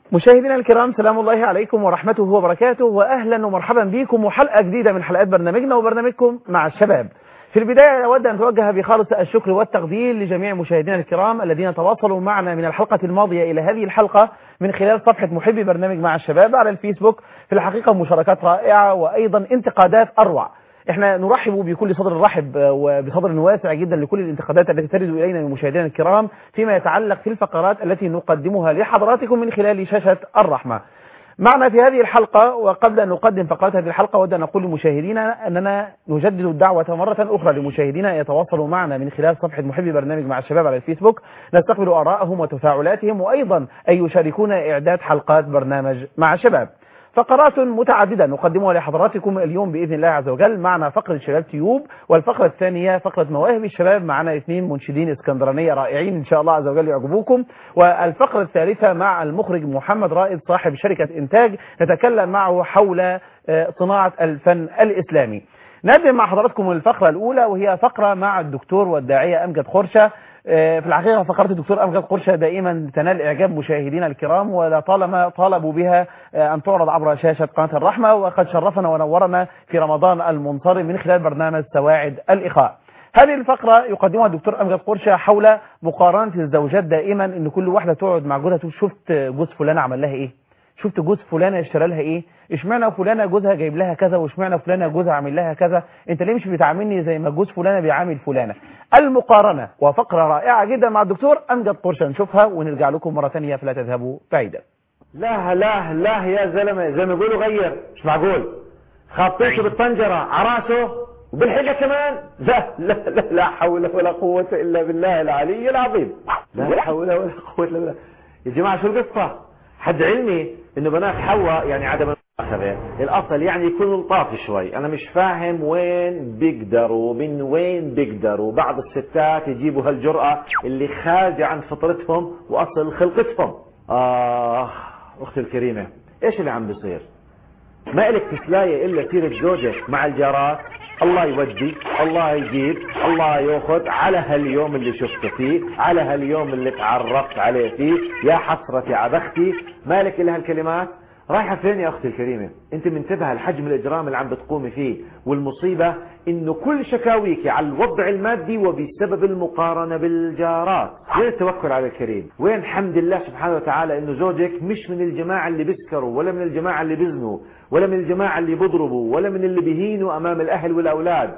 مشاهدينا الكرام سلام الله عليكم ورحمته وبركاته واهلا ومرحبا بكم وحلقه جديده من حلقات برنامجنا وبرنامجكم مع الشباب. في البدايه اود ان اتوجه بخالص الشكر والتقدير لجميع مشاهدينا الكرام الذين تواصلوا معنا من الحلقه الماضيه الى هذه الحلقه من خلال صفحه محبي برنامج مع الشباب على الفيسبوك في الحقيقه مشاركات رائعه وايضا انتقادات اروع. احنا نرحب بكل صدر رحب وبصدر واسع جدا لكل الانتقادات التي ترد الينا من مشاهدينا الكرام فيما يتعلق في الفقرات التي نقدمها لحضراتكم من خلال شاشه الرحمه. معنا في هذه الحلقة وقبل أن نقدم فقرات هذه الحلقة أود أن أقول لمشاهدينا أننا نجدد الدعوة مرة أخرى لمشاهدينا يتواصلوا معنا من خلال صفحة محبي برنامج مع الشباب على الفيسبوك نستقبل آرائهم وتفاعلاتهم وأيضا أن يشاركونا إعداد حلقات برنامج مع الشباب فقرات متعددة نقدمها لحضراتكم اليوم بإذن الله عز وجل معنا فقرة شباب تيوب والفقرة الثانية فقرة مواهب الشباب معنا اثنين منشدين اسكندرانية رائعين إن شاء الله عز وجل يعجبوكم والفقرة الثالثة مع المخرج محمد رائد صاحب شركة إنتاج نتكلم معه حول صناعة الفن الإسلامي نقدم مع حضراتكم الفقرة الأولى وهي فقرة مع الدكتور والداعية أمجد خرشة في الحقيقة فقرات الدكتور أمجد قرشة دائما تنال إعجاب مشاهدينا الكرام ولطالما طالبوا بها أن تعرض عبر شاشة قناة الرحمة وقد شرفنا ونورنا في رمضان المنصرم من خلال برنامج سواعد الإخاء هذه الفقرة يقدمها الدكتور أمجد قرشة حول مقارنة الزوجات دائما أن كل واحدة تقعد مع جوزها تقول شفت جوز فلانة عمل لها إيه شفت جوز فلانة اشترى لها ايه اشمعنى فلانة جوزها جايب لها كذا واشمعنى فلانة جوزها عامل لها كذا انت ليه مش بتعاملني زي ما جوز فلانة بيعامل فلانة المقارنة وفقرة رائعة جدا مع الدكتور امجد قرشة نشوفها ونرجع لكم مرة ثانية فلا تذهبوا بعيدا لا لا لا يا زلمة زي ما يقولوا غير مش معقول خابطيته بالطنجرة عراسه وبالحجة كمان لا لا لا لا حول ولا قوة إلا بالله العلي العظيم لا حول ولا قوة إلا بالله يا جماعة شو القصة حد علمي انه بنات حواء يعني عدم المؤاخذة الاصل يعني يكونوا لطاف شوي انا مش فاهم وين بيقدروا من وين بيقدروا بعض الستات يجيبوا هالجرأة اللي خارجة عن فطرتهم واصل خلقتهم اه اختي الكريمة ايش اللي عم بيصير ما إلك تسلاية الا سيرة زوجك مع الجارات الله يودي الله يجيب الله ياخذ على هاليوم اللي شفته فيه على هاليوم اللي تعرفت عليه فيه يا حسرتي عبختي مالك الا هالكلمات رايحة فين يا اختي الكريمة انت منتبهة لحجم الاجرام اللي عم بتقومي فيه والمصيبة انه كل شكاويك على الوضع المادي وبسبب المقارنة بالجارات وين التوكل على الكريم وين حمد الله سبحانه وتعالى انه زوجك مش من الجماعة اللي بيسكروا ولا من الجماعة اللي بيزنوا ولا من الجماعة اللي بيضربوا ولا من اللي بيهينوا امام الاهل والاولاد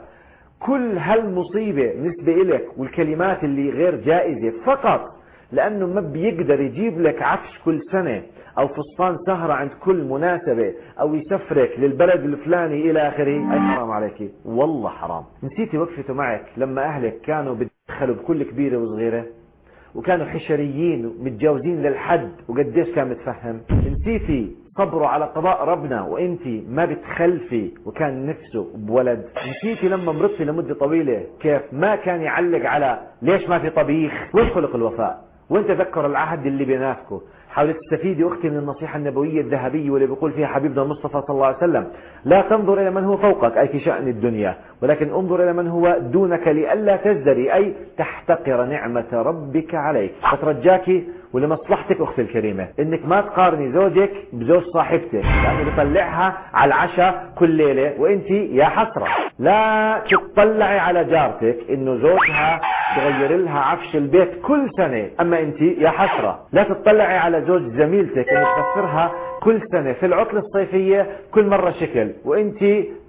كل هالمصيبة نسبة إلك والكلمات اللي غير جائزة فقط لأنه ما بيقدر يجيب لك عفش كل سنة أو فستان سهرة عند كل مناسبة أو يسفرك للبلد الفلاني إلى آخره أي حرام عليك والله حرام نسيتي وقفته معك لما أهلك كانوا بيدخلوا بكل كبيرة وصغيرة وكانوا حشريين ومتجاوزين للحد وقديش كان متفهم نسيتي صبروا على قضاء ربنا وانت ما بتخلفي وكان نفسه بولد نسيتي لما مرضتي لمدة طويلة كيف ما كان يعلق على ليش ما في طبيخ وين خلق الوفاء وين تذكر العهد اللي بيناتكم حاولي تستفيدي اختي من النصيحة النبوية الذهبية واللي بيقول فيها حبيبنا المصطفى صلى الله عليه وسلم لا تنظر الى من هو فوقك اي في شأن الدنيا ولكن انظر الى من هو دونك لئلا تزدري اي تحتقر نعمة ربك عليك فترجاكي ولمصلحتك اختي الكريمة انك ما تقارني زوجك بزوج صاحبتك لانه بيطلعها على العشاء كل ليلة وانت يا حسرة لا تطلعي على جارتك انه زوجها تغير لها عفش البيت كل سنة اما انت يا حسرة لا تطلعي على زوج زميلتك انه تغفرها كل سنة في العطلة الصيفية كل مرة شكل وانت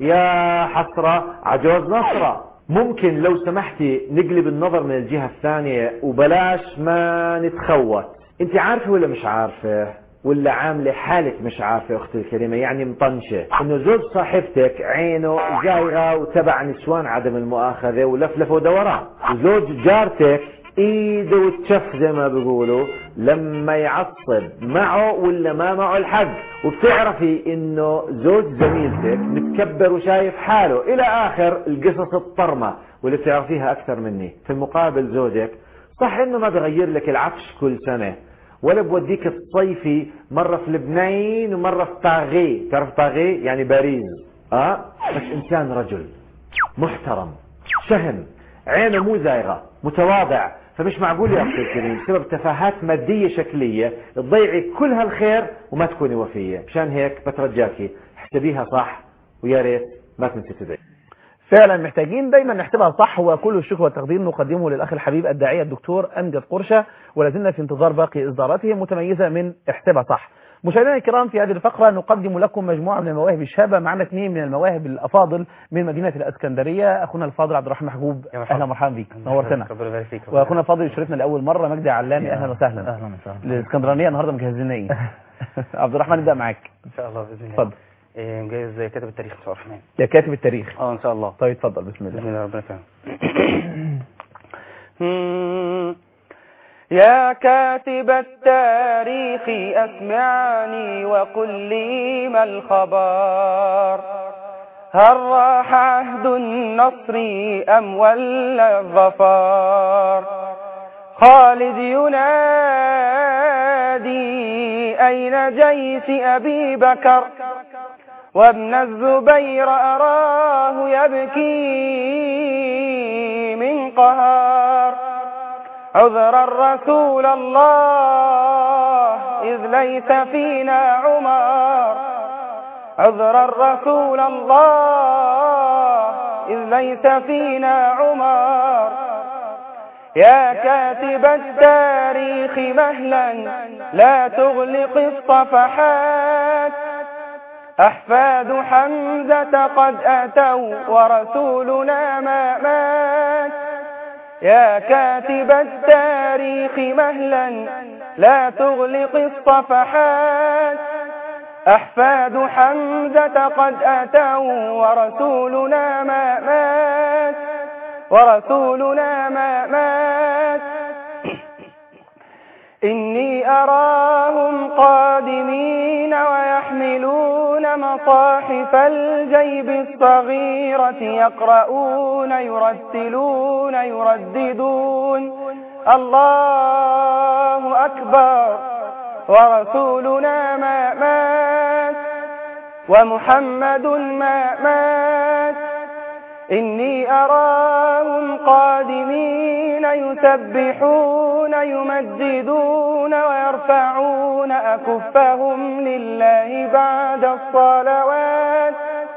يا حسرة عجوز نصرة ممكن لو سمحتي نقلب النظر من الجهة الثانية وبلاش ما نتخوت انت عارفة ولا مش عارفة ولا عاملة حالك مش عارفة اختي الكريمة يعني مطنشة انه زوج صاحبتك عينه زايغة وتبع نسوان عدم المؤاخذة ولفلفة ودوران وزوج جارتك ايده وتشف زي ما بيقولوا لما يعصب معه ولا ما معه الحق وبتعرفي انه زوج زميلتك متكبر وشايف حاله الى اخر القصص الطرمة واللي بتعرفيها اكثر مني في المقابل زوجك صح انه ما بغير لك العفش كل سنة ولا بوديك تصيفي مرة في لبنان ومرة في طاغي تعرف طاغي يعني باريس اه بس انسان رجل محترم شهم عينه مو زايغة متواضع فمش معقول يا أخي الكريم بسبب تفاهات مادية شكلية تضيعي كل هالخير وما تكوني وفية مشان هيك بترجاكي احسبيها صح ويا ريت ما تنسي تدعي فعلا محتاجين دايما نحسبها صح وكل الشكر والتقدير نقدمه للاخ الحبيب الداعيه الدكتور امجد قرشه ولازلنا في انتظار باقي اصداراته متميزه من احسبها صح مشاهدينا الكرام في هذه الفقره نقدم لكم مجموعه من المواهب الشابه معنا اثنين من المواهب الافاضل من مدينه الاسكندريه اخونا الفاضل عبد الرحمن محجوب يا مرحبا. اهلا ومرحبا بك نورتنا ربنا يبارك فيك واخونا الفاضل يشرفنا لاول مره مجدي علامي اهلا وسهلا اهلا وسهلا الاسكندرانيه النهارده مجهزين لنا ايه عبد الرحمن نبدا معاك ان شاء الله باذن الله اتفضل إيه، مجهز زي كاتب التاريخ ان شاء الله الرحمن يا كاتب التاريخ اه ان شاء الله طيب اتفضل بسم باذن الله الله ربنا يفهم يا كاتب التاريخ أسمعني وقل لي ما الخبر هل راح عهد النصر أم ولا الظفر خالد ينادي أين جيش أبي بكر وابن الزبير أراه يبكي من قهر عذرا رسول الله إذ ليس فينا عمر عذرا رسول الله إذ ليس فينا عمر يا كاتب التاريخ مهلا لا تغلق الصفحات أحفاد حمزة قد أتوا ورسولنا ما مات يا كاتب التاريخ مهلا لا تغلق الصفحات أحفاد حمزة قد أتوا ورسولنا ما مات ورسولنا ما مات إني أراهم قادمين ويحملون مصاحف الجيب الصغيرة يقرؤون يرتلون يرددون الله أكبر ورسولنا ما مات ومحمد ما مات إني أراهم قادمين يسبحون يمجدون ويرفعون أكفهم لله بعد الصلوات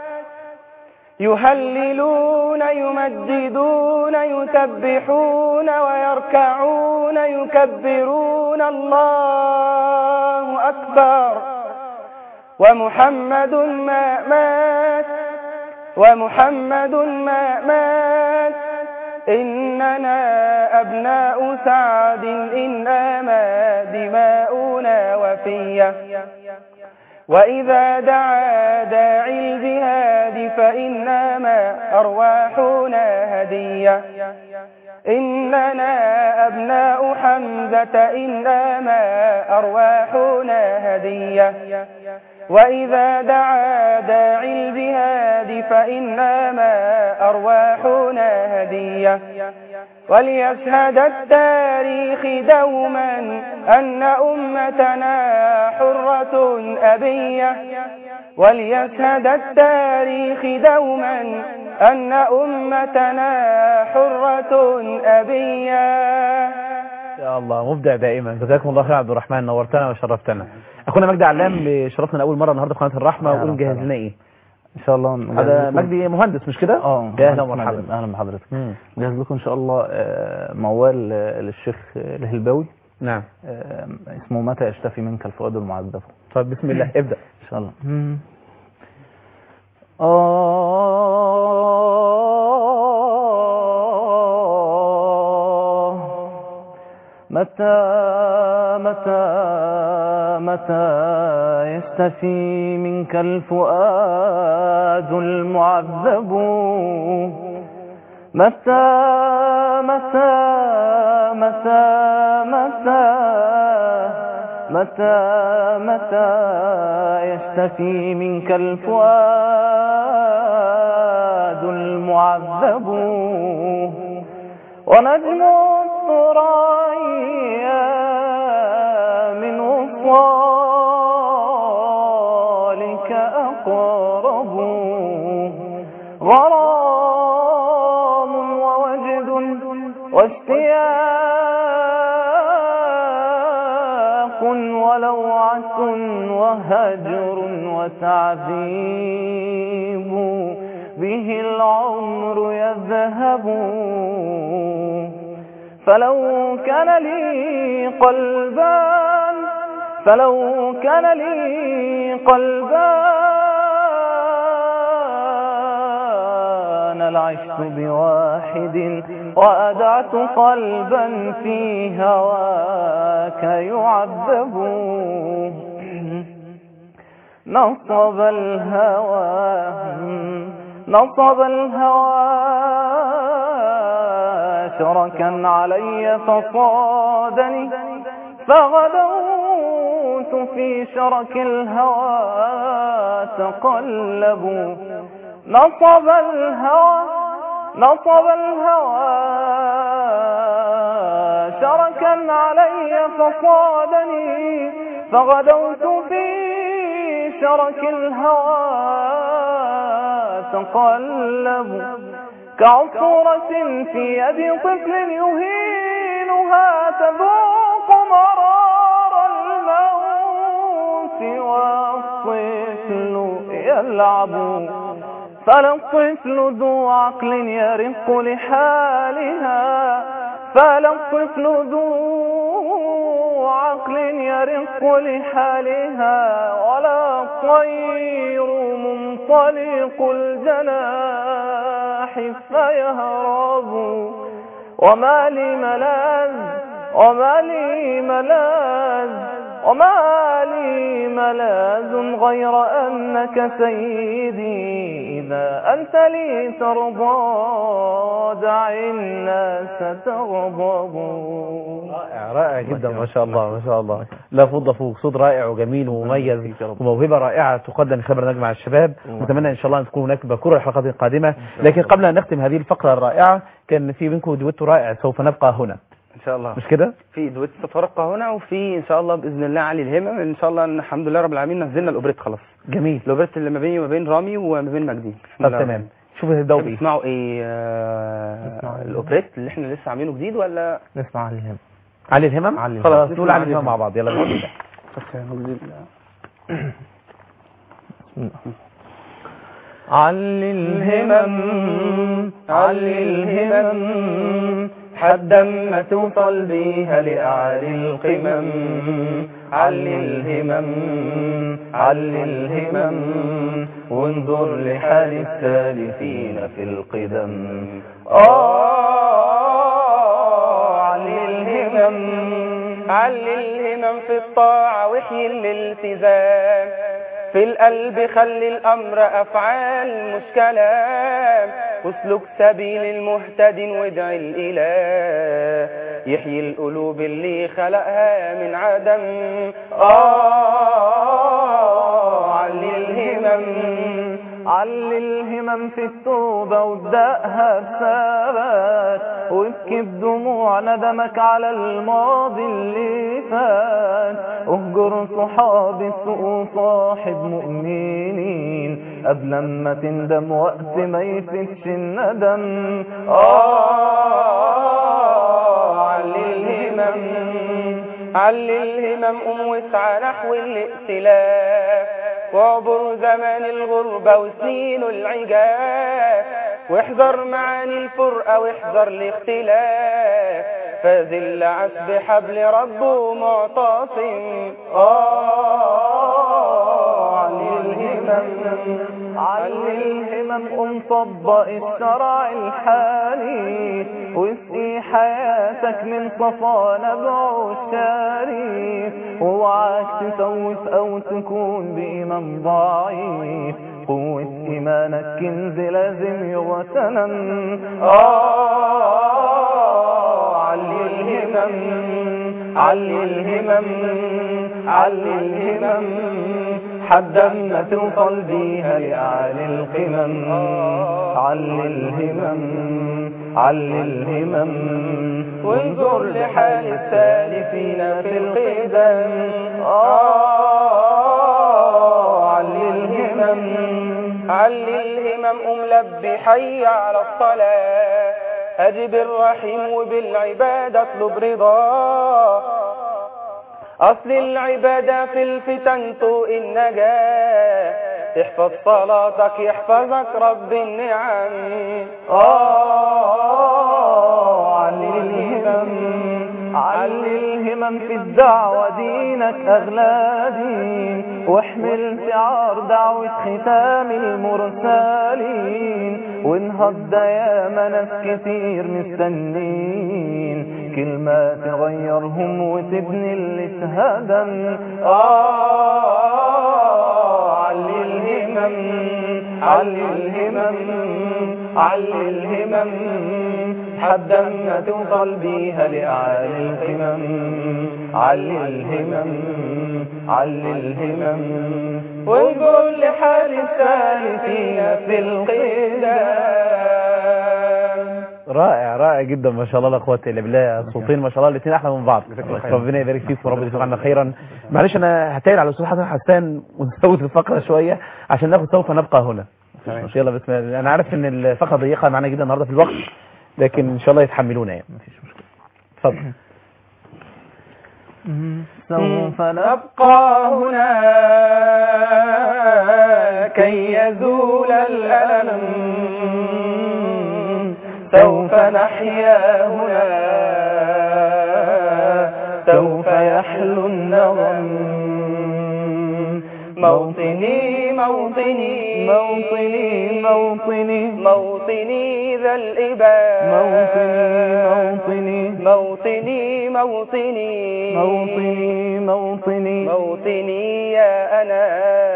يهللون يمجدون يسبحون ويركعون يكبرون الله أكبر ومحمد ما مات ومحمد ما مات إننا أبناء سعد إنما دماؤنا وفية وإذا دعا داعي الجهاد فإنما أرواحنا هدية إننا أبناء حمزة إنما أرواحنا هدية وإذا دعا داعي الجهاد فإنما أرواحنا هدية وليشهد التاريخ دوما أن أمتنا حرة أبية وليشهد التاريخ دوما أن أمتنا حرة أبية يا الله مبدع دائما جزاكم الله خير يا عبد الرحمن نورتنا وشرفتنا اخونا مجدي علام شرفنا لاول مره النهارده في قناه الرحمه يا وقول رب. مجهز لنا ايه إن شاء الله هذا نجهز لكم- مجدي مهندس مش كده اه يا اهلا ومرحبا اهلا بحضرتك مم. نجهز لكم ان شاء الله آه، موال آه، للشيخ آه، الهلباوي نعم آه، اسمه متى يشتفي منك الفؤاد المعذب طيب بسم الله ابدا ان شاء الله آه متى متى متى يستفي منك الفؤاد المعذب متى متى متى متى متى متى يستفي منك الفؤاد المعذب ونجم الثريا من وصالك أقرب غرام ووجد واشتياق ولوعة وهجر وتعذيب به العمر يذهب فلو كان لي قلبان فلو كان لي قلبان لعشت بواحد وأدعت قلبا في هواك يعذب نصب الهوى نصب الهوى شركا علي فصادني فغدوت في شرك الهوى تقلب نصب الهوى نصب الهوى شركا علي فصادني فغدوت في شرك الهوى تقلب كعصورة في يد طفل يهينها تذوق مرار الموت والطفل يلعب فلا الطفل ذو عقل يرق لحالها فلا الطفل ذو عقل يرق لحالها ولا الطير منطلق الجناح فيهرب وما لي ملاذ وما لي ملاذ وما لي ملاذ غير أنك سيدي إذا أنت لي ترضى دع الناس تغضب رائع رائع جدا ما شاء الله ما شاء الله لا فض فوق صوت رائع وجميل ومميز وموهبة رائعة تقدم خبر نجم مع الشباب نتمنى ان شاء الله ان تكون هناك بكرة الحلقات القادمة لكن قبل ان نختم هذه الفقرة الرائعة كان في بينكم دويتو رائع سوف نبقى هنا ان شاء الله مش كده في دويت تفرقة هنا وفي ان شاء الله باذن الله علي الهمم ان شاء الله الحمد لله رب العالمين نزلنا الاوبريت خلاص جميل الاوبريت اللي ما بيني وما بين رامي وما بين مجدي بسم طب الله تمام شوف هتبداوا بايه تسمعوا ايه آه، نسمع إيه؟ الاوبريت اللي احنا لسه عاملينه جديد ولا نسمع على الهم علي الهمم علي خلاص الهمم. نقول علي الهمم مع بعض يلا بسم الله علي الهمم علي الهمم حدا ما توصل بيها لأعلى القمم علي الهمم علي الهمم وانظر لحال السالفين في القدم آه علي الهمم علي الهمم في الطاعة وحي الالتزام في القلب خلي الأمر أفعال مش كلام واسلك سبيل المهتد وادعي الإله يحيي القلوب اللي خلقها من عدم آه علي الهمم علي الهمم في التوبة وابدأها بثبات وابكي بدموع ندمك على الماضي اللي فات اهجر صحاب السوء وصاحب مؤمنين قبل ما تندم وقت ما يفتش الندم آه علي الهمم علي الهمم قم واسعى نحو الائتلاف واعبر زمان الغربة وسنين العجاف واحذر معاني الفرقة واحذر الاختلاف فذل عسب حبل ربه معتصم آه علي الهمم علي الهمم قم طبق الشرع الحالي واسقي حياتك من صفا نبع الشريف اوعاك تسوف او تكون بإيمان ضعيف قوة إيمانك كنز لازم يغتنم آه علي الهمم علي الهمم علي الهمم حدا ما توصل بيها لأعلى القمم علي الهمم علي الهمم وانظر لحال السالفين في القدم آه علي الهمم علي الهمم قم لبي حي على الصلاة أجب الرحيم وبالعبادة اطلب رضاه أصل العبادة في الفتن طوء النجاة احفظ صلاتك يحفظك رب النعم آه علي الهمم علي الهمم في الدعوة دينك أغلى دين واحمل شعار دعوة ختام المرسلين وانهض يا ناس كتير مستنين كلمة تغيرهم وتبني اللي اتهدم آه علي الهمم علي الهمم علي الهمم حدا ما توصل بيها لأعالي القمم علي الهمم علي الهمم وانظر لحال الثالثين في القدام رائع رائع جدا ما شاء الله لا قوه الا بالله الصوتين ما شاء الله الاثنين احلى من بعض ربنا يبارك فيكم وربنا يجزاكم عنا خيرا معلش انا هتايل على الاستاذ حسن حسان ونزود الفقره شويه عشان ناخد سوف نبقى هنا يلا بسم الله انا عارف ان الفقره ضيقه معانا جدا النهارده في الوقت لكن ان شاء الله يتحملونا يعني مفيش مشكله اتفضل سوف نبقى نبقى هنا كي يزول الألم سوف نحيا هنا سوف يحلو النغم موطني موطني موطني موطني موطني ذا الإباء موطني موطني موطني موطني موطني موطني موطني يا أنا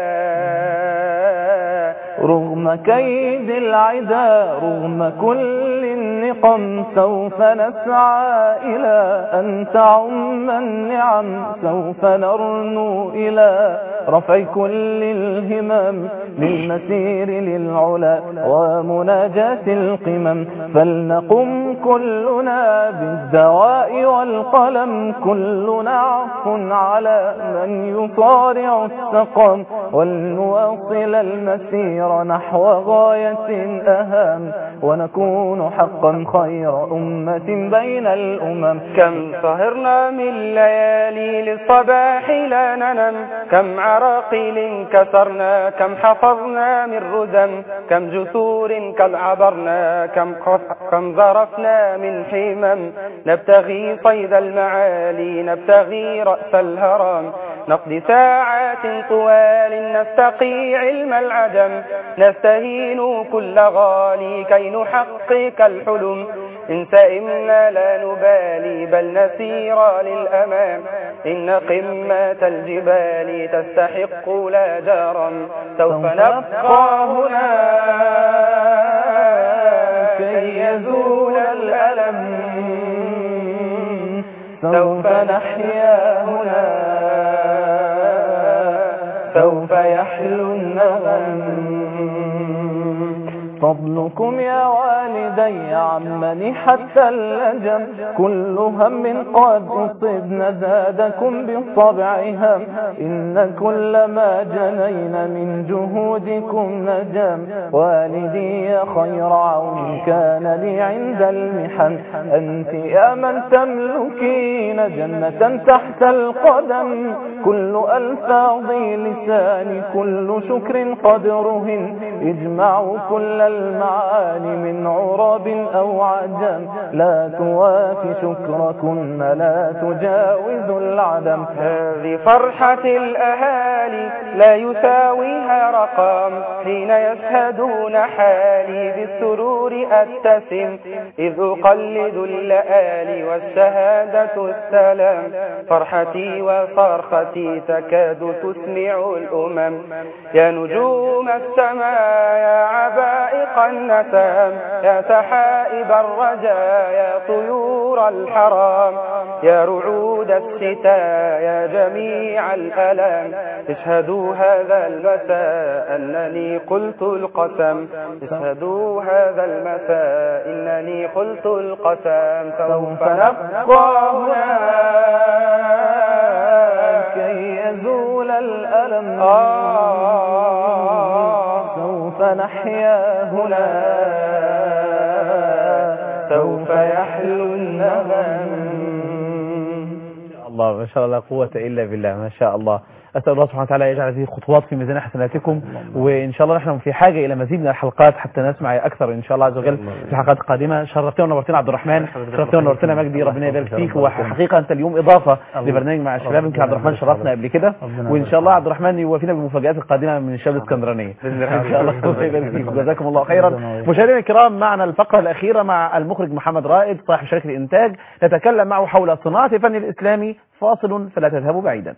رغم كيد العدا رغم كل النقم سوف نسعى إلى أن تعم النعم سوف نرنو إلى رفع كل الهمم للمسير للعلا ومناجاة القمم فلنقم كلنا بالدواء والقلم كلنا عطف على من يصارع السقم ولنواصل المسير نحو غاية أهم ونكون حقا خير أمة بين الأمم كم سهرنا من ليالي للصباح لا ننم كم عراقيل كسرنا كم حفظنا من ردم كم جسور قد عبرنا كم, كم ذرفنا من حمم نبتغي صيد المعالي نبتغي رأس الهرم نقضي ساعات طوال نستقي علم العدم نستهين كل غالي كي نحقق الحلم إن سئمنا لا نبالي بل نسير للأمام إن قمة الجبال تستحق لا جرم سوف نبقى هنا كي يزول الألم سوف نحيا هنا سوف يحلو النغم فضلكم يا والدي عمني حتى اللجم كل هم قد أصبنا زادكم بالطبع هم إن كل ما جنينا من جهودكم نجم والدي يا خير عون كان لي عند المحن أنت يا من تملكين جنة تحت القدم كل ألفاظ لساني كل شكر قدرهن اجمع كل المعاني من عرب أو عجم لا توافي شكركن لا تجاوز العدم هذه فرحة الأهالي لا يساويها رقم حين يشهدون حالي بالسرور أتسم إذ أقلد اللآلي والشهادة السلام فرحتي وصرختي تكاد تسمع الأمم يا نجوم السماء يا عبائق النسام يا سحائب الرجا يا طيور الحرام يا رعود الشتاء يا جميع الألام اشهدوا هذا المساء أنني قلت القسم اشهدوا هذا المساء إنني قلت القسم سوف نبقى هنا كي يزول الألم سوف نحيا هنا سوف يحلو النغم الله ما شاء الله لا قوة إلا بالله ما شاء الله أسأل الله سبحانه وتعالى يجعل هذه خطوات في ميزان حسناتكم وإن شاء الله نحن في حاجة إلى مزيد من الحلقات حتى نسمع أكثر إن شاء الله عز وجل في الحلقات القادمة شرفتنا ونورتنا عبد الرحمن شرفتنا ونورتنا مجدي ربنا يبارك فيك وحقيقة أنت اليوم إضافة لبرنامج مع الشباب يمكن عبد الرحمن شرفنا قبل كده وإن شاء الله عبد الرحمن يوافينا بالمفاجآت القادمة من الشباب الاسكندرانية إن شاء الله الله يبارك فيك جزاكم الله خيرا مشاهدينا الكرام معنا الفقرة الأخيرة مع المخرج محمد رائد صاحب شركة الإنتاج نتكلم معه حول صناعة الفن الإسلامي فاصل فلا تذهبوا بعيدا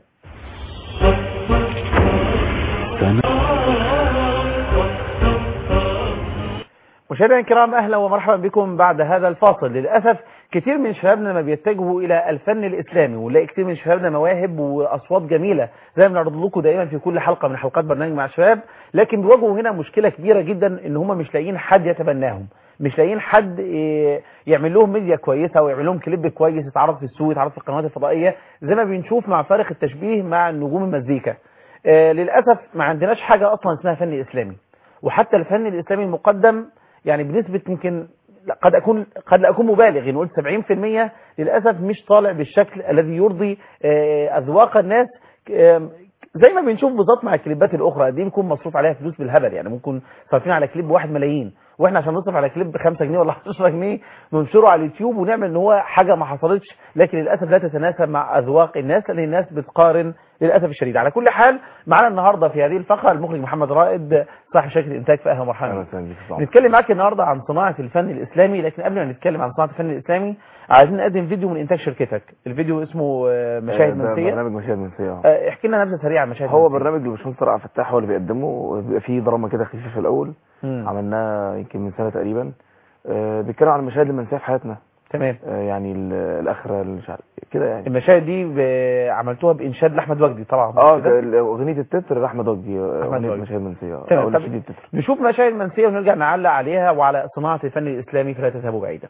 مشاهدينا الكرام اهلا ومرحبا بكم بعد هذا الفاصل للاسف كتير من شبابنا ما بيتجهوا الى الفن الاسلامي ونلاقي كتير من شبابنا مواهب واصوات جميله زي ما بنعرض لكم دائما في كل حلقه من حلقات برنامج مع الشباب لكن بيواجهوا هنا مشكله كبيره جدا ان هم مش لاقيين حد يتبناهم مش لاقيين حد إيه، يعمل لهم ميديا كويسه ويعمل لهم كليب كويس يتعرض في السوق يتعرض في القنوات الفضائيه زي ما بنشوف مع فارق التشبيه مع نجوم المزيكا آه، للاسف ما عندناش حاجه اصلا اسمها فن اسلامي وحتى الفن الاسلامي المقدم يعني بنسبه يمكن لا، قد اكون قد لا اكون مبالغ نقول 70% للاسف مش طالع بالشكل الذي يرضي آه، اذواق الناس آم، زي ما بنشوف بالظبط مع الكليبات الاخرى دي بيكون مصروف عليها فلوس بالهبل يعني ممكن صارفين على كليب واحد ملايين واحنا عشان نصرف على كليب 5 جنيه ولا 10 جنيه ننشره على اليوتيوب ونعمل ان هو حاجه ما حصلتش لكن للاسف لا تتناسب مع اذواق الناس لان الناس بتقارن للاسف الشديد على كل حال معانا النهارده في هذه الفقره المخرج محمد رائد صاحب شركه الانتاج في اهلا ومرحبا اهلا بك. وسهلا بك يا صاحبي. نتكلم معاك النهارده عن صناعه الفن الاسلامي لكن قبل ما نتكلم عن صناعه الفن الاسلامي عايزين نقدم فيديو من انتاج شركتك الفيديو اسمه آه، مشاهد ده منسيه برنامج مشاهد منسيه آه. آه، احكي لنا نبذه سريعه عن مشاهد هو منسية. برنامج الباشمهندس طارق عبد الفتاح هو اللي بيقدمه وبيبقى فيه دراما كده خفيفه في الاول مم. عملناه يمكن من سنه تقريبا آه، بيتكلم عن المشاهد المنسيه في حياتنا تمام آه، يعني ال- الاخره اللي مش عارف كده يعني المشاهد دي ب- عملتوها بانشاد لاحمد وجدي طبعا اه مش كده؟ ال- اغنيه التتر لاحمد وجدي آه، أحمد اغنيه وجدي. مشاهد منسيه آه، تمام. او طب- نشيد التتر نشوف مشاهد منسيه ونرجع نعلق عليها وعلى صناعه الفن الاسلامي فلا تذهبوا بعيدا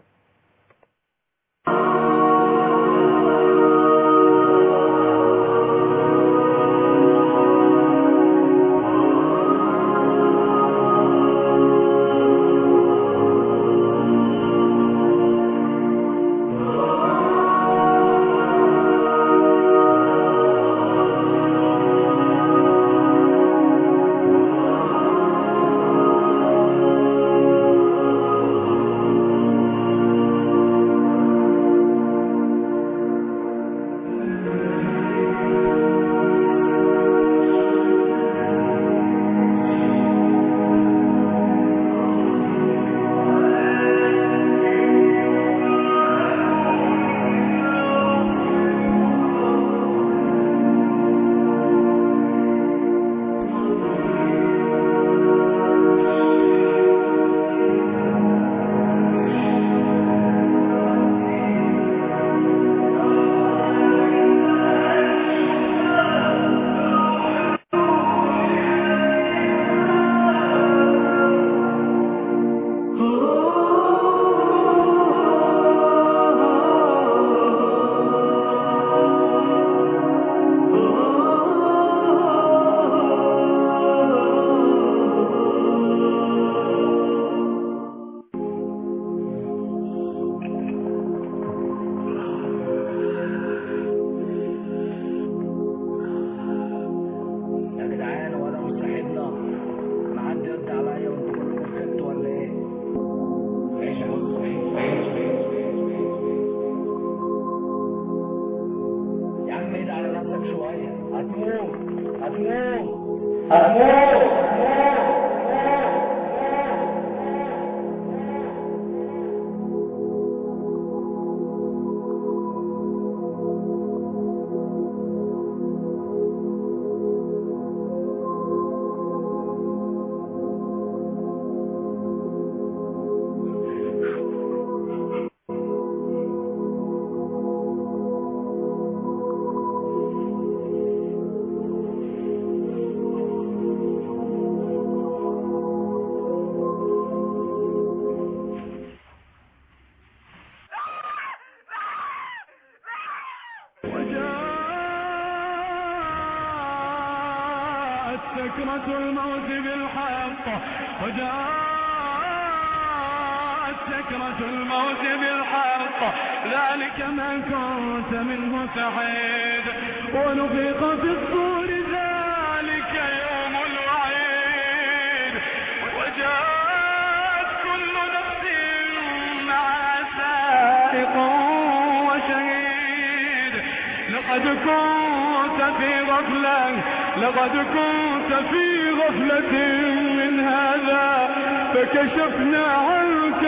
يا جدعان وانا مستحيلنا ما حد يرد عليا وانتوا كلكم سكتوا ولا ايه؟ عيش يا حسن عيش عيش يا عم ايد على نفسك شويه هتموت هتموت هتموت وجاءت سكرة الموت بالحق وجاءت سكرة الموت بالحق ذلك ما كنت منه تحيد ونفخ في الصور ذلك يوم الوعيد وجاءت كل نفس مع سائق وشهيد لقد كنت في غفلة لقد كنت في غفلة من هذا فكشفنا عنك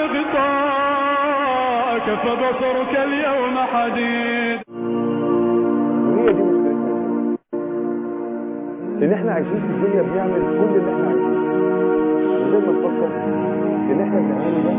غطاءك فبصرك اليوم حديد وهي دي مشكلتنا ان احنا عايشين في الدنيا بنعمل كل اللي احنا عايزينه من غير ما نفكر ان احنا بنعمله ده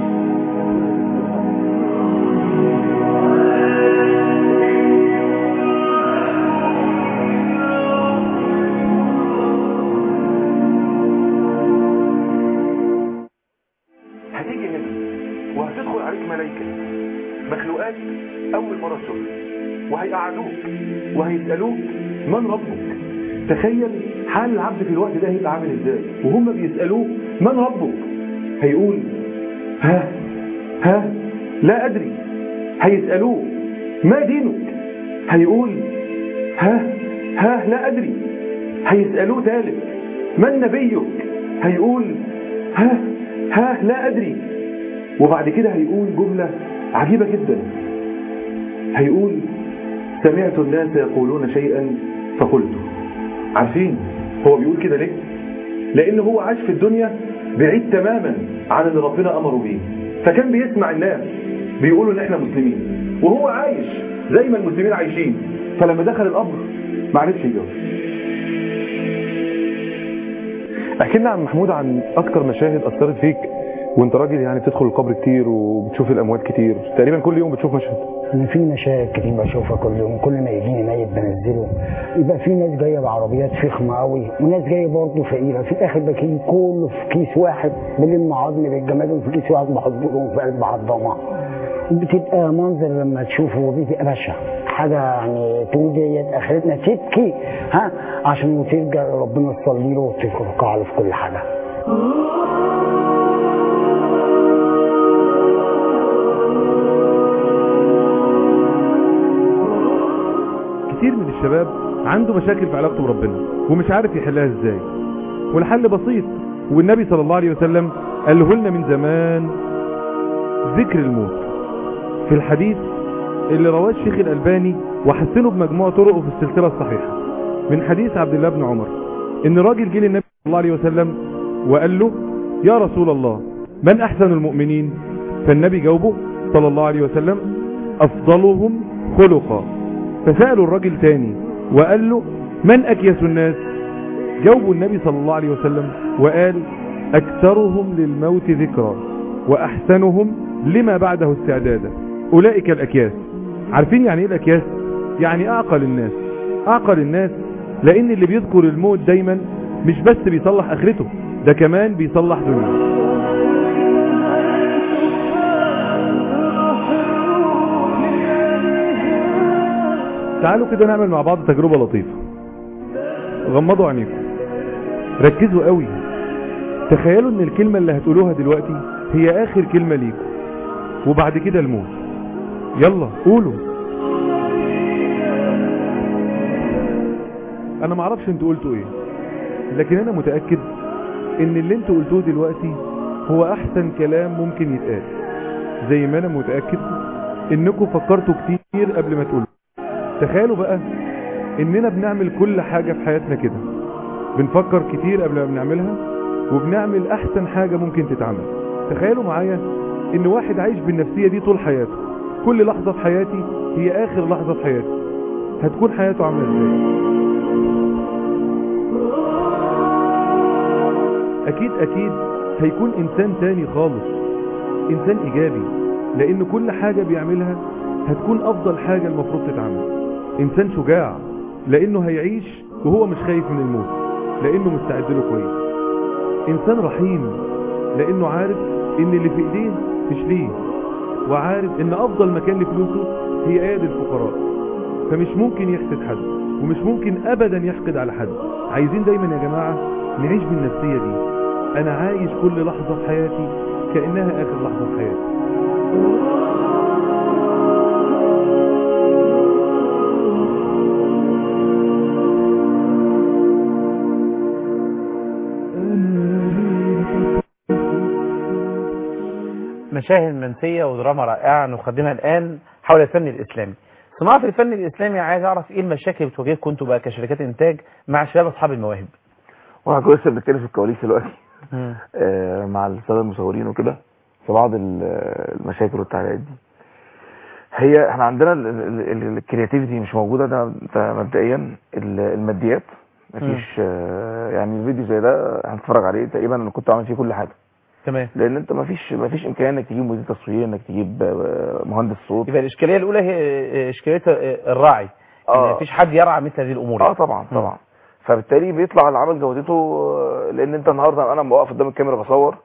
هتيجي هنا وهتدخل عليك ملائكة مخلوقات أول مرة تشوفها وهيقعدوك وهيسألوك من ربك تخيل حال العبد في الوقت ده هيبقى عامل ازاي وهم بيسألوه من ربك هيقول ها ها لا أدري هيسألوه ما دينك هيقول ها ها لا أدري هيسألوه ثالث من نبيك هيقول ها ها لا أدري وبعد كده هيقول جملة عجيبة جدا هيقول سمعت الناس يقولون شيئا فقلته عارفين هو بيقول كده ليه لان هو عاش في الدنيا بعيد تماما عن اللي ربنا امره بيه فكان بيسمع الناس بيقولوا ان احنا مسلمين وهو عايش زي ما المسلمين عايشين فلما دخل القبر ما عرفش يجاوب احكي لنا عن محمود عن اكتر مشاهد اثرت فيك وانت راجل يعني بتدخل القبر كتير وبتشوف الاموات كتير تقريبا كل يوم بتشوف مشهد انا في مشاهد كتير بشوفها كل يوم كل ما يجيني ميت بنزله يبقى في ناس جايه بعربيات فخمه قوي وناس جايه برضه فقيره في الاخر بكين كله في كيس واحد بلم عظم بالجمال في كيس واحد بحطهم في قلب عظمه بتبقى منظر لما تشوفه بيبقى بشع حاجه يعني تقول ديت اخرتنا تبكي ها عشان ترجع ربنا تصلي له وتركع له في كل حاجه كتير من الشباب عنده مشاكل في علاقته بربنا ومش عارف يحلها ازاي والحل بسيط والنبي صلى الله عليه وسلم قاله لنا من زمان ذكر الموت في الحديث اللي رواه الشيخ الألباني وحسنه بمجموع طرقه في السلسلة الصحيحة من حديث عبد الله بن عمر ان راجل جه للنبي صلى الله عليه وسلم وقال له يا رسول الله من احسن المؤمنين فالنبي جاوبه صلى الله عليه وسلم افضلهم خلقا فسألوا الراجل تاني وقال له من أكيس الناس جاوبوا النبي صلى الله عليه وسلم وقال أكثرهم للموت ذكرى وأحسنهم لما بعده استعدادا أولئك الأكياس عارفين يعني إيه الأكياس يعني أعقل الناس أعقل الناس لأن اللي بيذكر الموت دايما مش بس بيصلح آخرته ده كمان بيصلح دنيا تعالوا كده نعمل مع بعض تجربة لطيفة غمضوا عينيكم ركزوا قوي تخيلوا ان الكلمة اللي هتقولوها دلوقتي هي اخر كلمة ليكم وبعد كده الموت يلا قولوا انا معرفش انتوا قلتوا ايه لكن انا متأكد ان اللي انتوا قلتوه دلوقتي هو احسن كلام ممكن يتقال زي ما انا متأكد انكم فكرتوا كتير قبل ما تقولوا تخيلوا بقى اننا بنعمل كل حاجة في حياتنا كده بنفكر كتير قبل ما بنعملها وبنعمل احسن حاجة ممكن تتعمل تخيلوا معايا ان واحد عايش بالنفسية دي طول حياته كل لحظة في حياتي هي اخر لحظة في حياتي هتكون حياته عاملة ازاي اكيد اكيد هيكون انسان تاني خالص انسان ايجابي لان كل حاجة بيعملها هتكون افضل حاجة المفروض تتعمل انسان شجاع لانه هيعيش وهو مش خايف من الموت لانه مستعد له كويس انسان رحيم لانه عارف ان اللي في ايديه مش ليه وعارف ان افضل مكان لفلوسه هي اياد الفقراء فمش ممكن يحسد حد ومش ممكن ابدا يحقد على حد عايزين دايما يا جماعة نعيش بالنفسية دي انا عايش كل لحظة في حياتي كأنها اخر لحظة في حياتي مشاهد منسية ودراما رائعة نقدمها الآن حول الفن الإسلامي صناعة الفن الإسلامي عايز أعرف إيه المشاكل اللي بتواجهكم أنتوا بقى كشركات إنتاج مع شباب أصحاب المواهب واحنا كنا لسه بنتكلم في الكواليس دلوقتي آه، مع الساده المصورين وكده في بعض ال- المشاكل والتعليقات دي هي احنا عندنا الكرياتيفيتي مش موجوده ده ده مبدئيا ال- الماديات مفيش آه، يعني الفيديو زي ده هنتفرج عليه تقريبا انا كنت عامل فيه كل حاجه تمام لان انت مفيش مفيش امكان انك تجيب مدير تصوير انك تجيب آه، مهندس صوت يبقى الإشكالية الأولى هي إشكالية الراعي آه. إن مفيش حد يرعى مثل هذه الأمور اه يعني. طبعا طبعا فبالتالي بيطلع العمل جودته آه، لان انت النهارده انا بوقف قدام الكاميرا بصور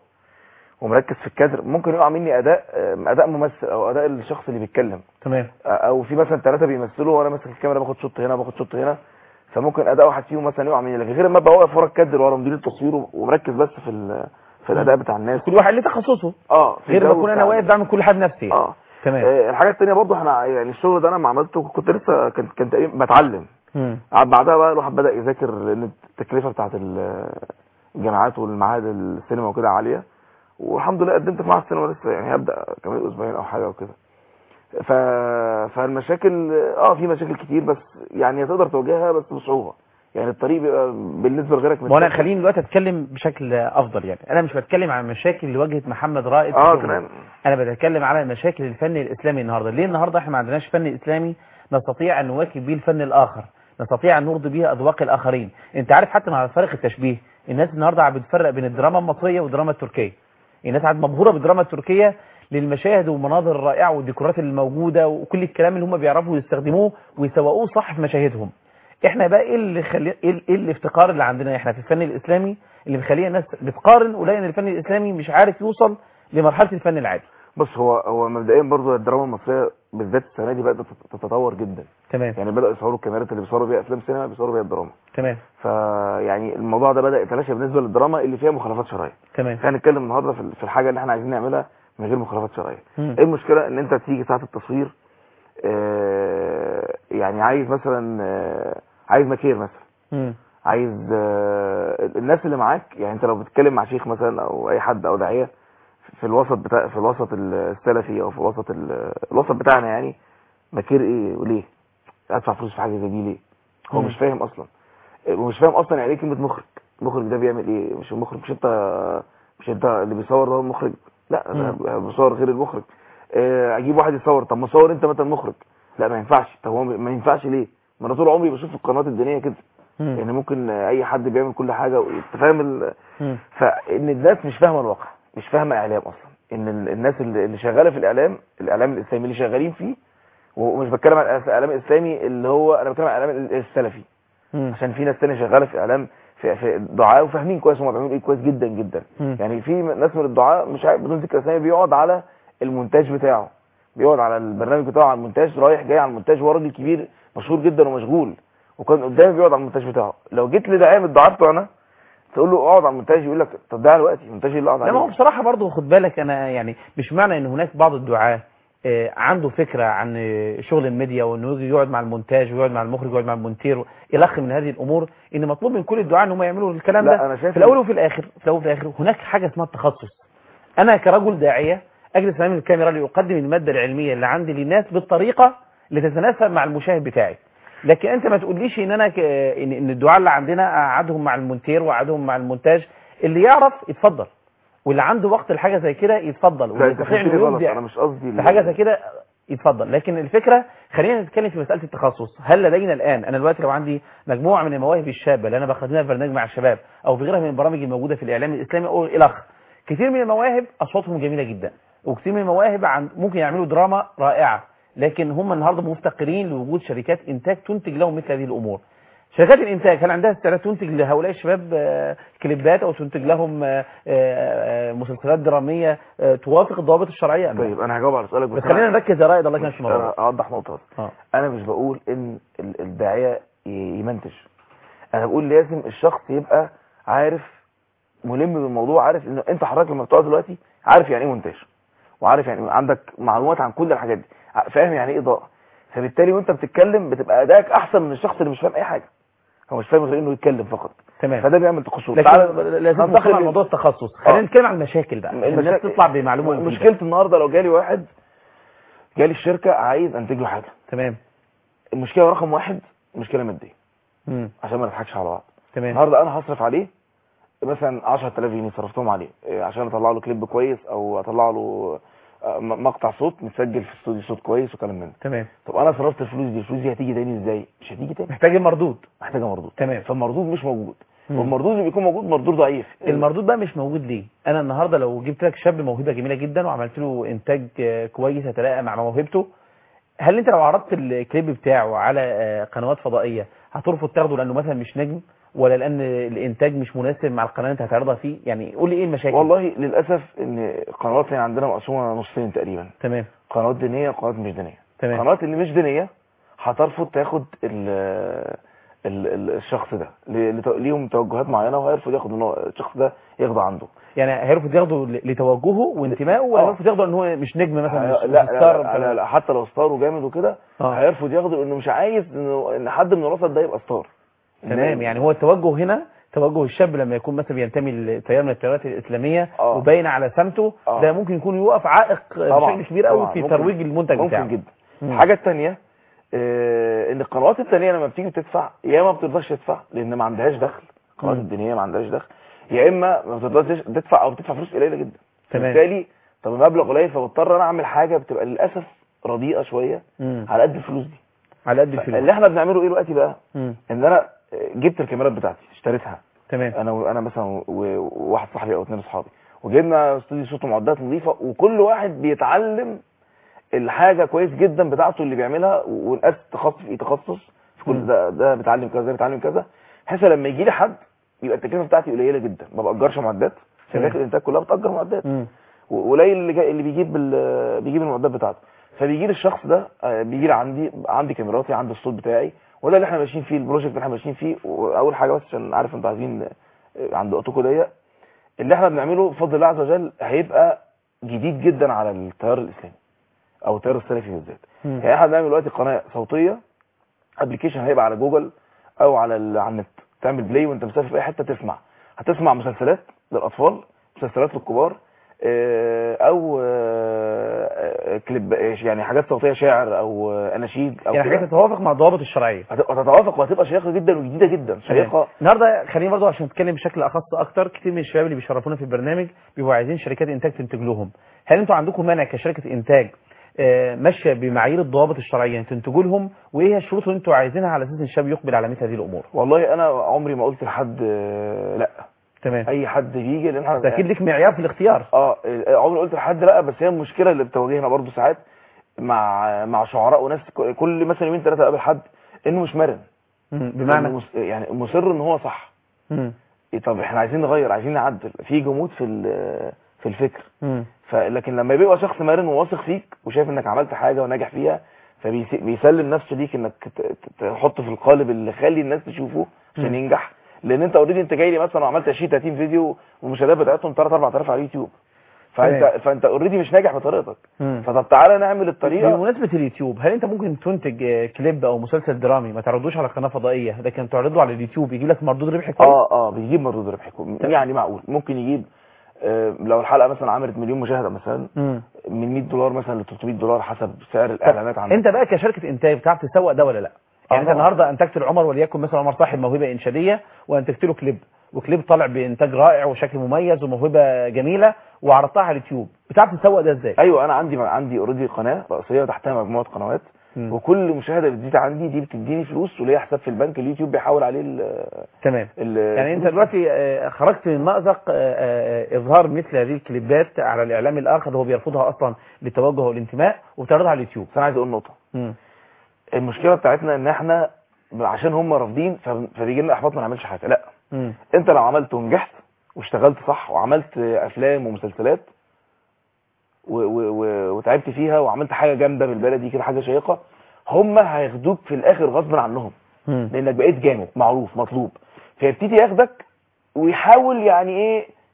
ومركز في الكادر ممكن يقع مني اداء آه، اداء ممثل او اداء الشخص اللي بيتكلم تمام آه، او في مثلا ثلاثه بيمثلوا وانا ماسك الكاميرا باخد شوط هنا باخد شوط هنا فممكن اداء واحد فيهم مثلا يقع مني لكن غير ما ابقى واقف ورا الكادر ورا مدير التصوير ومركز بس في ال- في الاداء بتاع الناس كل واحد ليه تخصصه اه في غير ما الجو اكون انا بتاع- واقف بعمل كل حاجه بنفسي اه تمام آه، الحاجه الثانيه برضو احنا يعني الشغل ده انا لما عملته كنت لسه كان كان تقريبا بتعلم مم. بعدها بقى الواحد بدا يذاكر لان التكلفه بتاعت ال- الجامعات والمعاهد السينما وكده عاليه والحمد لله قدمت في معهد السينما لسه يعني هبدا كمان اسبوعين او حاجه وكده ف... فالمشاكل اه في مشاكل كتير بس يعني تقدر تواجهها بس بصعوبه يعني الطريق بيبقى بالنسبه لغيرك ما انا مش خليني دلوقتي اتكلم بشكل افضل يعني انا مش بتكلم عن المشاكل اللي واجهت محمد رائد في اه شغله. تمام انا بتكلم على مشاكل الفن الاسلامي النهارده ليه النهارده احنا ما عندناش فن اسلامي نستطيع ان نواكب به الفن الاخر نستطيع ان نرضي به اذواق الاخرين انت عارف حتى مع فارق التشبيه الناس النهارده عم بتفرق بين الدراما المصريه والدراما التركيه الناس عاد مبهوره بالدراما التركيه للمشاهد والمناظر الرائعه والديكورات الموجوده وكل الكلام اللي هم بيعرفوا يستخدموه ويسوقوه صح في مشاهدهم احنا بقى ايه اللي خلي ايه ايه الافتقار اللي عندنا احنا في الفن الاسلامي اللي مخلينا الناس بتقارن ولاقي ان الفن الاسلامي مش عارف يوصل لمرحله الفن العادي بص هو هو مبدئيا برضو الدراما المصريه بالذات السنه دي بدات تتطور جدا تمام يعني بداوا يصوروا الكاميرات اللي بيصوروا بيها افلام سينما بيصوروا بيها الدراما تمام فيعني الموضوع ده بدا يتلاشى بالنسبه للدراما اللي فيها مخالفات شرعيه تمام احنا هنتكلم النهارده في في الحاجه اللي احنا عايزين نعملها من غير مخالفات شرعيه مم. ايه المشكله ان انت تيجي ساعه التصوير آه، يعني عايز مثلا آه، عايز ماكير مثلا مم. عايز آه، الناس اللي معاك يعني انت لو بتتكلم مع شيخ مثلا او اي حد او داعيه في الوسط بتاع في الوسط السلفي او في الوسط ال- الوسط بتاعنا يعني ماكير ايه وليه ادفع فلوس في حاجه زي دي ليه هو مم. مش فاهم اصلا ومش فاهم اصلا يعني ايه كلمه مخرج المخرج ده بيعمل ايه مش المخرج مش انت مش انت اللي بيصور ده هو المخرج لا ده بيصور غير المخرج آه، اجيب واحد يصور طب ما صور انت مثلا مخرج لا ما ينفعش طب هو ما ينفعش ليه ما انا طول عمري بشوف في القنوات الدينيه كده مم. يعني ممكن اي حد بيعمل كل حاجه انت فاهم ال... مم. فان الناس مش فاهمه الواقع مش فاهمه اعلام اصلا ان ال- الناس اللي اللي شغاله في الاعلام الاعلام الاسلامي اللي شغالين فيه ومش بتكلم عن الاعلام الاسلامي اللي هو انا بتكلم عن الاعلام السلفي مم. عشان في ناس تانية شغاله في اعلام في, في دعاء وفاهمين كويس هم بيعملوا ايه كويس جدا جدا مم. يعني في ناس من الدعاء مش عارف بدون ذكر اسامي بيقعد على المونتاج بتاعه بيقعد على البرنامج بتاعه على المونتاج رايح جاي على المونتاج هو راجل كبير مشهور جدا ومشغول وكان قدامي بيقعد على المونتاج بتاعه لو جيت لداعيه من الدعاء بتوعنا تقول له اقعد على المونتاج يقول لك طب ده دلوقتي المونتاج اللي اقعد لا ما هو عليه بصراحة برضه خد بالك أنا يعني مش معنى إن هناك بعض الدعاة آه، عنده فكرة عن آه، شغل الميديا وإنه يجي يقعد مع المونتاج ويقعد مع المخرج ويقعد مع المونتير إلخ من هذه الأمور إن مطلوب من كل الدعاة إن هم يعملوا الكلام لا، ده أنا شايف في الأول إن- وفي الآخر في الأول وفي الآخر هناك حاجة اسمها التخصص أنا كرجل داعية أجلس أمام الكاميرا لأقدم المادة العلمية اللي عندي للناس بالطريقة اللي تتناسب مع المشاهد بتاعي لكن انت ما تقوليش ان انا ك... ان إن الدعاة اللي عندنا اقعدهم مع المونتير واقعدهم مع المونتاج اللي يعرف يتفضل واللي عنده وقت لحاجه زي كده يتفضل لا واللي انت يستطيع فهمتني انه غلط يبدع انا مش قصدي في حاجه زي كده يتفضل لكن الفكره خلينا نتكلم في مساله التخصص هل لدينا الان انا دلوقتي لو عندي مجموعه من المواهب الشابه اللي انا بخدمها في برنامج مع الشباب او في غيرها من البرامج الموجوده في الاعلام الاسلامي او الخ كتير من المواهب اصواتهم جميله جدا وكتير من المواهب عن ممكن يعملوا دراما رائعه لكن هم النهارده مفتقرين لوجود شركات انتاج تنتج لهم مثل هذه الامور شركات الانتاج هل عندها استعداد تنتج لهؤلاء الشباب آه، كليبات او تنتج لهم آه، آه، مسلسلات دراميه آه، توافق الضوابط الشرعيه أم لا؟ طيب انا هجاوب على سؤالك بس أنا- خلينا نركز يا رائد الله يكرمك في الموضوع انا اوضح نقطه بس. اه انا مش بقول ان ال- الداعيه ي- يمنتج انا بقول لازم الشخص يبقى عارف ملم بالموضوع عارف انه انت حضرتك لما بتقعد دلوقتي عارف يعني ايه مونتاج وعارف يعني عندك معلومات عن كل الحاجات دي ع- فاهم يعني ايه اضاءه فبالتالي وانت بتتكلم بتبقى ادائك احسن من الشخص اللي مش فاهم اي حاجه هو مش فاهم غير انه يتكلم فقط تمام فده بيعمل تقصر لكن لازم ندخل على موضوع التخصص خلينا نتكلم عن المشاكل بقى عشان الناس المشاكل- تطلع بمعلومه مفيدة. مشكله النهارده لو جالي واحد جالي الشركه عايز انتج له حاجه تمام المشكله رقم واحد مشكله ماديه مم. عشان ما نضحكش على بعض تمام النهارده انا هصرف عليه مثلا 10000 جنيه صرفتهم عليه إيه، عشان اطلع له كليب كويس او اطلع له آه، م- مقطع صوت متسجل في استوديو صوت كويس وكلام من ده تمام طب انا صرفت الفلوس دي الفلوس دي هتيجي تاني ازاي مش هتيجي تاني محتاج المردود محتاجه مردود تمام فالمردود مش موجود مم. والمردود اللي بيكون موجود مردود ضعيف المردود بقى مش موجود ليه انا النهارده لو جبت لك شاب موهبه جميله جدا وعملت له انتاج آه، كويس يتلائم مع موهبته هل انت لو عرضت الكليب بتاعه على آه، قنوات فضائيه هترفض تاخده لانه مثلا مش نجم ولا لان الانتاج مش مناسب مع القناه اللي انت هتعرضها فيه يعني قول لي ايه المشاكل والله للاسف ان القنوات اللي عندنا مقسومه نصين تقريبا تمام قنوات دينيه وقنوات مش دينيه تمام القنوات اللي مش دينيه هترفض تاخد ال ال ال الشخص ده ل- لت- ليهم توجهات معينه وهيرفض ياخد ان هو الشخص ده يخضع عنده يعني هيرفض ياخده ل- لتوجهه وانتمائه ولا آه. هيرفض ياخده ان هو مش نجم مثلا لا مش لا, مش ستار لا, لا, لا حتى لو ستار وجامد وكده آه. هيرفض ياخده لانه مش عايز انه ان حد من الوسط ده يبقى ستار تمام يعني هو التوجه هنا توجه الشاب لما يكون مثلا بينتمي لتيار من التيارات الاسلاميه آه. وباين على سمته آه. ده ممكن يكون يوقف عائق طبعاً، بشكل كبير قوي طبعاً. في ممكن- ترويج المنتج ممكن بتاعه جدا مم. الحاجه الثانيه آه ان القنوات الثانيه لما بتيجي تدفع يا ما بترضاش تدفع لان ما عندهاش دخل القنوات مم. الدينيه ما عندهاش دخل يا اما ما بترضاش تدفع او بتدفع فلوس قليله جدا تمام. بالتالي طب المبلغ قليل فبضطر انا اعمل حاجه بتبقى للاسف رديئه شويه مم. على قد الفلوس دي على قد الفلوس اللي احنا بنعمله ايه دلوقتي بقى مم. ان انا جبت الكاميرات بتاعتي اشتريتها تمام انا وانا مثلا و- وواحد صاحبي او اثنين اصحابي وجبنا استوديو صوت ومعدات نظيفه وكل واحد بيتعلم الحاجه كويس جدا بتاعته اللي بيعملها ونقاس تخصص في تخصص في كل مم. ده ده بيتعلم كذا ده بيتعلم كذا بحيث لما يجي لي حد يبقى التكلفه بتاعتي قليله جدا ما باجرش معدات تمام. شركات الانتاج كلها بتاجر معدات مم. وقليل اللي جاي اللي بيجيب ال- بيجيب المعدات بتاعته فبيجي لي الشخص ده آه، بيجي لي عندي عندي كاميراتي عندي الصوت بتاعي وده اللي احنا ماشيين فيه البروجكت اللي احنا ماشيين فيه واول حاجه بس عشان عارف انتوا عايزين آه، عند اوتوكو ضيق اللي احنا بنعمله بفضل الله عز وجل هيبقى جديد جدا على التيار الاسلامي او التيار السلفي بالذات مم. يعني احنا بنعمل دلوقتي قناه صوتيه ابلكيشن هيبقى على جوجل او على ال- على النت تعمل بلاي وانت مسافر في اي حته تسمع هتسمع مسلسلات للاطفال مسلسلات للكبار آه، او آه، آه، كليب يعني حاجات صوتيه شعر او آه، اناشيد او يعني كده. حاجات تتوافق مع الضوابط الشرعيه هت- هتتوافق وهتبقى شيقه جدا وجديده جدا شيقه تمام. النهارده خلينا برضو عشان نتكلم بشكل اخص اكتر كتير من الشباب اللي بيشرفونا في البرنامج بيبقوا عايزين شركات انتاج تنتج لهم هل انتوا عندكم مانع كشركه انتاج آه، ماشيه بمعايير الضوابط الشرعيه ان تنتجوا لهم وايه هي الشروط اللي انتوا عايزينها على اساس ان الشاب يقبل على مثل هذه الامور والله انا عمري ما قلت لحد آه، لا تمام اي حد بيجي لان احنا ده اكيد ليك معيار في الاختيار اه آه، عمري قلت لحد لا بس هي المشكله اللي بتواجهنا برضو ساعات مع مع شعراء وناس ك- كل مثلا يومين ثلاثه اقابل حد انه مش مرن مم. بمعنى إنه مس- يعني مصر ان هو صح مم. إيه طب احنا عايزين نغير عايزين نعدل في جمود في ال- في الفكر مم. فلكن لما بيبقى شخص مرن وواثق فيك وشايف انك عملت حاجه وناجح فيها فبيسلم نفسه ليك انك ت- ت- تحطه في القالب اللي خلي الناس تشوفه عشان مم. ينجح لان انت اوريدي انت جاي لي مثلا وعملت 20 30 فيديو والمشاهدات بتاعتهم 3 4000 على اليوتيوب فانت تمام. فانت اوريدي مش ناجح بطريقتك مم. فطب تعالى نعمل الطريقه بمناسبة اليوتيوب هل انت ممكن تنتج آه، كليب او مسلسل درامي ما تعرضوش على قناة فضائية لكن تعرضه على اليوتيوب يجيب لك مردود ربحي كويس اه اه بيجيب مردود ربحي كويس. يعني معقول ممكن يجيب آه لو الحلقه مثلا عملت مليون مشاهده مثلا مم. من 100 دولار مثلا ل 300 دولار حسب سعر الاعلانات عندك انت بقى كشركة انتاج بتعرف تسوق ده ولا لا يعني انت طبعا. النهارده انتجت لعمر وليكن مثلا عمر صاحب موهبة انشادية وانتجت له كليب وكليب طالع بانتاج رائع وشكل مميز وموهبة جميلة وعرضتها على اليوتيوب بتعرف تسوق ده ازاي ايوه انا عندي عندي اوريدي قناه رئيسيه وتحتها مجموعه قنوات مم. وكل مشاهده بتزيد عندي دي بتديني فلوس وليا حساب في البنك اليوتيوب بيحول عليه ال تمام ال يعني انت دلوقتي آه، خرجت من مأزق آه، آه، اظهار مثل هذه الكليبات على الاعلام الاخر هو بيرفضها اصلا للتوجه والانتماء وبتعرضها على اليوتيوب بس انا عايز اقول نقطه مم. المشكله بتاعتنا ان احنا عشان هم رافضين فب- فبيجي لنا احباط ما نعملش حاجه لا مم. انت لو عملت ونجحت واشتغلت صح وعملت افلام ومسلسلات و و و وتعبت فيها وعملت حاجه جامده بالبلدي كده حاجه شيقه هم هياخدوك في الاخر غصب عنهم مم. لانك بقيت جامد معروف مطلوب فيبتدي ياخدك ويحاول يعني ايه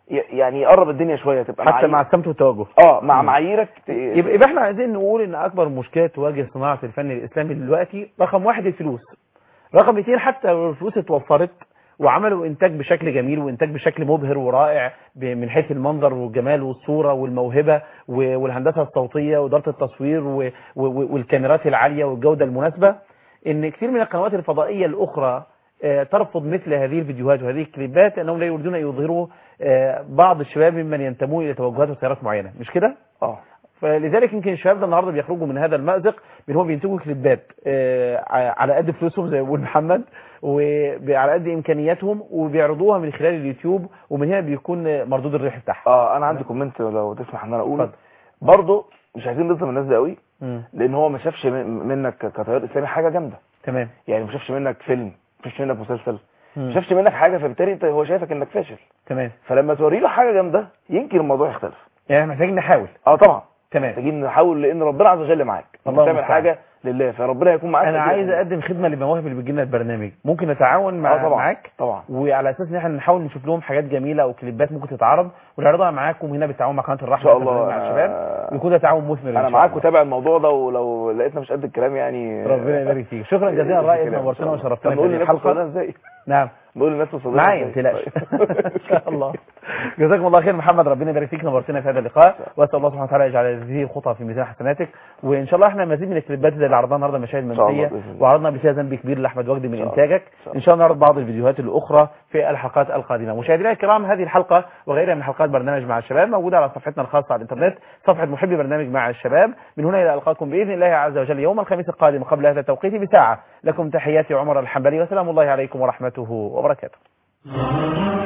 ي- يعني يقرب الدنيا شويه تبقى حتى معايير- مع السمت والتوجه اه مع مم. معاييرك ت- يبقى يبقى احنا عايزين نقول ان اكبر مشكله تواجه صناعه الفن الاسلامي دلوقتي رقم واحد الفلوس رقم اثنين حتى لو الفلوس اتوفرت وعملوا انتاج بشكل جميل وانتاج بشكل مبهر ورائع ب- من حيث المنظر والجمال والصوره والموهبه و- والهندسه الصوتيه واداره التصوير و- و- والكاميرات العاليه والجوده المناسبه ان كثير من القنوات الفضائيه الاخرى آه، ترفض مثل هذه الفيديوهات وهذه الكليبات لانهم لا يريدون ان يظهروا آه، بعض الشباب ممن ينتمون الى توجهات وتيارات معينه مش كده؟ اه فلذلك يمكن الشباب ده النهارده بيخرجوا من هذا المأزق بان هم بينتجوا كليبات آه، ع- على قد فلوسهم زي ما بيقول محمد وعلى قد امكانياتهم وبيعرضوها من خلال اليوتيوب ومن هنا بيكون مردود الربح بتاعها. اه انا عندي كومنت لو تسمح ان انا اقوله اتفضل. برضه مش عايزين نظلم الناس دي قوي مم. لان هو ما شافش من- منك ك- كتيار اسلامي حاجه جامده تمام. يعني ما شافش منك فيلم ما شافش منك مسلسل مم. ما شافش منك حاجه فبالتالي انت هو شايفك انك فاشل تمام. فلما توري له حاجه جامده يمكن الموضوع يختلف يعني محتاجين نحاول. اه طبعا تمام. محتاجين نحاول لان ربنا عز وجل معاك انت الله بتعمل المستعان. حاجه لله فربنا هيكون معاك انا في كل عايز حاجة. اقدم خدمه للمواهب اللي بتجي لنا البرنامج ممكن نتعاون مع اه طبعا معاك طبعا وعلى اساس ان احنا نحاول نشوف لهم حاجات جميله او كليبات ممكن تتعرض ونعرضها معاكم هنا بالتعاون مع قناه ان الرحمه شاء والتفاهم الله مع الشباب آه، ويكون ده تعاون مثمر إن انا شاء معاك الله. وتابع الموضوع ده ولو لقيتنا مش قد الكلام يعني ربنا يبارك فيك شكرا جزيلا رائد نورتنا وشرفتنا طب نقول في للناس الحلقه وصلنا ازاي نعم نقول للناس وصلنا معايا ما ازاي تقلقش طيب. ان شاء الله جزاكم الله خير محمد ربنا يبارك فيك نورتنا في هذا اللقاء واسال الله سبحانه وتعالى يجعل هذه الخطى في ميزان حسناتك وان شاء الله احنا مزيد من الكليبات زي اللي عرضناها النهارده مشاهد شاء الله منسيه بإذن الله. وعرضنا بفيها ذنب كبير لاحمد وجدي من شاء الله. انتاجك شاء ان شاء الله نعرض بعض الفيديوهات الاخرى في الحلقات القادمه مشاهدينا الكرام هذه الحلقه وغيرها من حلقات برنامج مع الشباب موجوده على صفحتنا الخاصه على الانترنت صفحه محبي برنامج مع الشباب من هنا الى القاكم باذن الله عز وجل يوم الخميس القادم قبل هذا التوقيت بساعه لكم تحياتي عمر الحنبلي وسلام الله عليكم ورحمته وبركاته